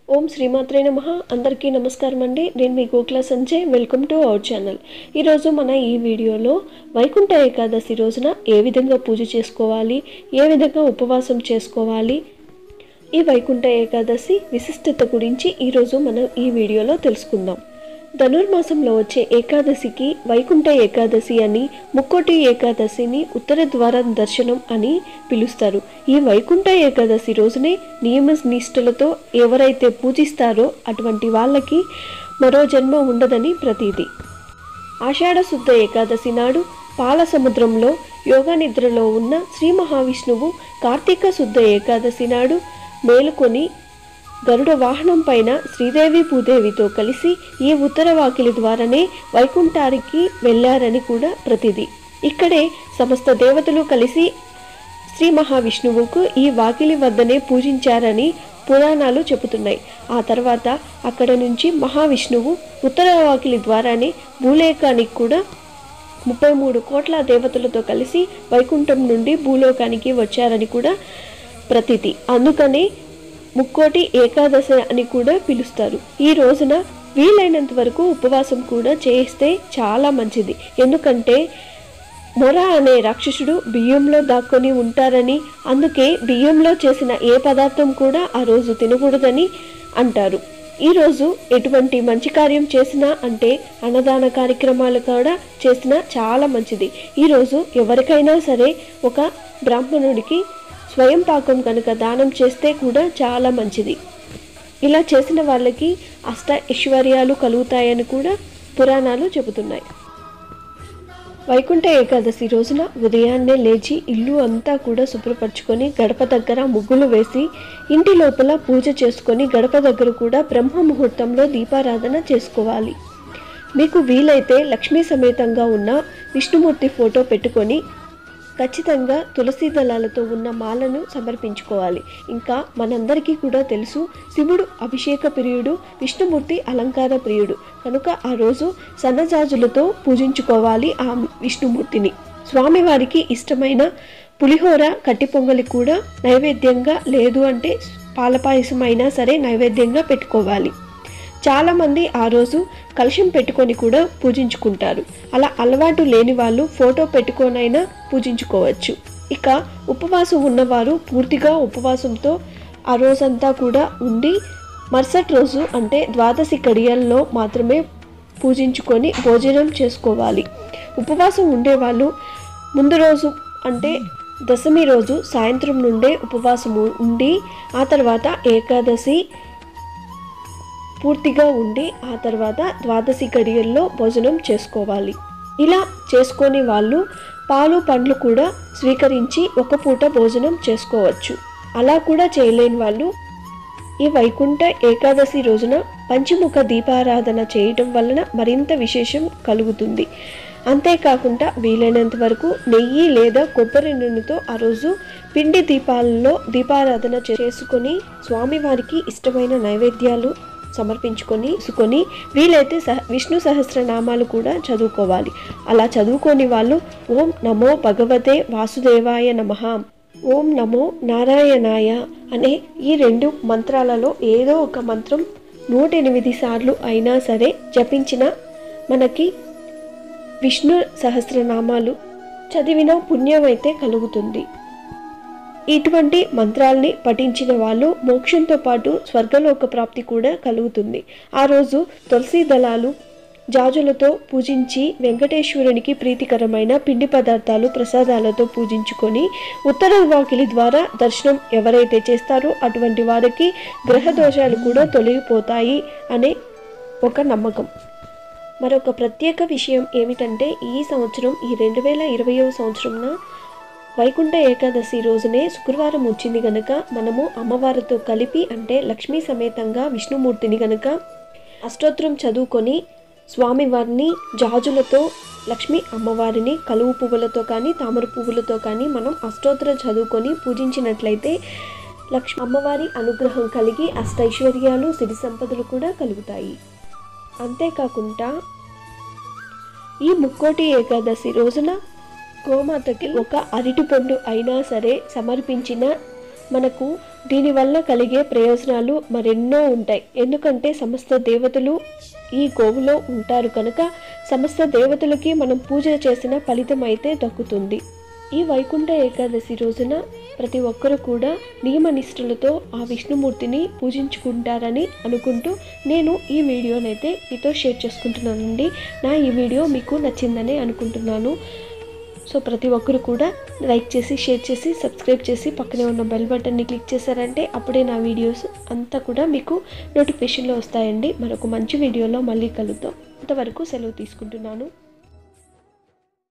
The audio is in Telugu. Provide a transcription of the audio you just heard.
ఓం శ్రీమాత్రే నమ అందరికీ నమస్కారం అండి నేను మీ Gokula Sanjay welcome to our channel ఈరోజు మన ఈ వీడియోలో వైకుంఠ ఏకాదశి రోజున ఏ విధంగా పూజ చేసుకోవాలి ఏ విధంగా ఉపవాసం చేసుకోవాలి ఈ వైకుంఠ ఏకాదశి విశిష్టత గురించి ఈరోజు మనం ఈ వీడియోలో తెలుసుకుందాం ధనుర్మాసంలో వచ్చే ఏకాదశికి వైకుంఠ ఏకాదశి అని ముక్కోటి ఏకాదశిని ఉత్తర ద్వారం దర్శనం అని పిలుస్తారు ఈ వైకుంఠ ఏకాదశి రోజునే నియమ నిష్ఠలతో ఎవరైతే పూజిస్తారో అటువంటి వాళ్ళకి మరో జన్మ ఉండదని ప్రతీది ఆషాఢ శుద్ధ ఏకాదశి నాడు పాల సముద్రంలో యోగా నిద్రలో ఉన్న శ్రీ మహావిష్ణువు కార్తీక శుద్ధ ఏకాదశి నాడు మేలుకొని గరుడ వాహనం పైన శ్రీదేవి భూదేవితో కలిసి ఈ ఉత్తర వాకిలి ద్వారానే వైకుంఠానికి వెళ్ళారని కూడా ప్రతిది ఇక్కడే సమస్త దేవతలు కలిసి శ్రీ మహావిష్ణువుకు ఈ వాకిలి వద్దనే పూజించారని పురాణాలు చెబుతున్నాయి ఆ తర్వాత అక్కడ నుంచి మహావిష్ణువు ఉత్తర వాకిలి ద్వారానే భూలేఖానికి కూడా ముప్పై మూడు కోట్ల దేవతలతో కలిసి వైకుంఠం నుండి భూలోకానికి వచ్చారని కూడా ప్రతీతి అందుకనే ముక్కోటి ఏకాదశి అని కూడా పిలుస్తారు ఈ రోజున వీలైనంత వరకు ఉపవాసం కూడా చేస్తే చాలా మంచిది ఎందుకంటే మొర అనే రాక్షసుడు బియ్యంలో దాక్కొని ఉంటారని అందుకే బియ్యంలో చేసిన ఏ పదార్థం కూడా ఆ రోజు తినకూడదని అంటారు ఈరోజు ఎటువంటి మంచి కార్యం చేసినా అంటే అన్నదాన కార్యక్రమాలు కూడా చేసినా చాలా మంచిది ఈరోజు ఎవరికైనా సరే ఒక బ్రాహ్మణుడికి స్వయం పాకం కనుక దానం చేస్తే కూడా చాలా మంచిది ఇలా చేసిన వాళ్ళకి అష్ట ఐశ్వర్యాలు కలుగుతాయని కూడా పురాణాలు చెబుతున్నాయి వైకుంఠ ఏకాదశి రోజున ఉదయాన్నే లేచి ఇల్లు అంతా కూడా శుభ్రపరచుకొని గడప దగ్గర ముగ్గులు వేసి ఇంటి లోపల పూజ చేసుకొని గడప దగ్గర కూడా బ్రహ్మ ముహూర్తంలో దీపారాధన చేసుకోవాలి మీకు వీలైతే లక్ష్మీ సమేతంగా ఉన్న విష్ణుమూర్తి ఫోటో పెట్టుకొని ఖచ్చితంగా తులసి దళాలతో ఉన్న మాలను సమర్పించుకోవాలి ఇంకా మనందరికీ కూడా తెలుసు శివుడు అభిషేక ప్రియుడు విష్ణుమూర్తి అలంకార ప్రియుడు కనుక ఆ రోజు సన్నజాజులతో పూజించుకోవాలి ఆ విష్ణుమూర్తిని స్వామివారికి ఇష్టమైన పులిహోర కట్టి పొంగలి కూడా నైవేద్యంగా లేదు అంటే పాలపాయసం అయినా సరే నైవేద్యంగా పెట్టుకోవాలి చాలామంది ఆ రోజు కలశం పెట్టుకొని కూడా పూజించుకుంటారు అలా అలవాటు లేని వాళ్ళు ఫోటో పెట్టుకొనైనా పూజించుకోవచ్చు ఇక ఉపవాసం ఉన్నవారు పూర్తిగా ఉపవాసంతో ఆ రోజంతా కూడా ఉండి మరుసటి రోజు అంటే ద్వాదశి కడియల్లో మాత్రమే పూజించుకొని భోజనం చేసుకోవాలి ఉపవాసం ఉండేవాళ్ళు ముందు రోజు అంటే దశమి రోజు సాయంత్రం నుండే ఉపవాసం ఉండి ఆ తర్వాత ఏకాదశి పూర్తిగా ఉండి ఆ తర్వాత ద్వాదశి గడియల్లో భోజనం చేసుకోవాలి ఇలా చేసుకొని వాళ్ళు పాలు పండ్లు కూడా స్వీకరించి ఒక పూట భోజనం చేసుకోవచ్చు అలా కూడా చేయలేని వాళ్ళు ఈ వైకుంఠ ఏకాదశి రోజున పంచముఖ దీపారాధన చేయటం వలన మరింత విశేషం కలుగుతుంది అంతేకాకుండా వీలైనంత వరకు నెయ్యి లేదా కొబ్బరి నూనెతో ఆ రోజు పిండి దీపాలలో దీపారాధన చేసుకొని స్వామివారికి ఇష్టమైన నైవేద్యాలు సమర్పించుకొని సుకొని వీలైతే సహ విష్ణు సహస్రనామాలు కూడా చదువుకోవాలి అలా చదువుకొని వాళ్ళు ఓం నమో భగవతే వాసుదేవాయ నమః ఓం నమో నారాయణాయ అనే ఈ రెండు మంత్రాలలో ఏదో ఒక మంత్రం నూట ఎనిమిది సార్లు అయినా సరే జపించిన మనకి విష్ణు సహస్రనామాలు చదివిన పుణ్యం అయితే కలుగుతుంది ఇటువంటి మంత్రాల్ని పఠించిన వాళ్ళు మోక్షంతో పాటు స్వర్గలోక ప్రాప్తి కూడా కలుగుతుంది ఆ రోజు తులసి దళాలు జాజులతో పూజించి వెంకటేశ్వరునికి ప్రీతికరమైన పిండి పదార్థాలు ప్రసాదాలతో పూజించుకొని ఉత్తర వాకిలి ద్వారా దర్శనం ఎవరైతే చేస్తారో అటువంటి వారికి గ్రహ దోషాలు కూడా తొలగిపోతాయి అనే ఒక నమ్మకం మరొక ప్రత్యేక విషయం ఏమిటంటే ఈ సంవత్సరం ఈ రెండు వేల ఇరవయవ సంవత్సరంన వైకుంఠ ఏకాదశి రోజునే శుక్రవారం వచ్చింది గనక మనము అమ్మవారితో కలిపి అంటే లక్ష్మీ సమేతంగా విష్ణుమూర్తిని గనక అష్టోత్తరం చదువుకొని స్వామివారిని జాజులతో లక్ష్మీ అమ్మవారిని కలువు పువ్వులతో కానీ తామర పువ్వులతో కానీ మనం అష్టోత్తరం చదువుకొని పూజించినట్లయితే లక్ష్మి అమ్మవారి అనుగ్రహం కలిగి అష్టైశ్వర్యాలు సిరి సంపదలు కూడా కలుగుతాయి అంతేకాకుండా ఈ ముక్కోటి ఏకాదశి రోజున గోమాతకి ఒక అరటి పండు అయినా సరే సమర్పించిన మనకు దీనివల్ల కలిగే ప్రయోజనాలు మరెన్నో ఉంటాయి ఎందుకంటే సమస్త దేవతలు ఈ గోవులో ఉంటారు కనుక సమస్త దేవతలకి మనం పూజ చేసిన ఫలితం అయితే దక్కుతుంది ఈ వైకుంఠ ఏకాదశి రోజున ప్రతి ఒక్కరు కూడా నియమనిష్టలతో ఆ విష్ణుమూర్తిని పూజించుకుంటారని అనుకుంటూ నేను ఈ వీడియోనైతే మీతో షేర్ చేసుకుంటున్నానండి నా ఈ వీడియో మీకు నచ్చిందని అనుకుంటున్నాను సో ప్రతి ఒక్కరు కూడా లైక్ చేసి షేర్ చేసి సబ్స్క్రైబ్ చేసి పక్కనే ఉన్న బెల్ బటన్ని క్లిక్ చేశారంటే అప్పుడే నా వీడియోస్ అంతా కూడా మీకు నోటిఫికేషన్లో వస్తాయండి మరొక మంచి వీడియోలో మళ్ళీ కలుద్దాం అంతవరకు సెలవు తీసుకుంటున్నాను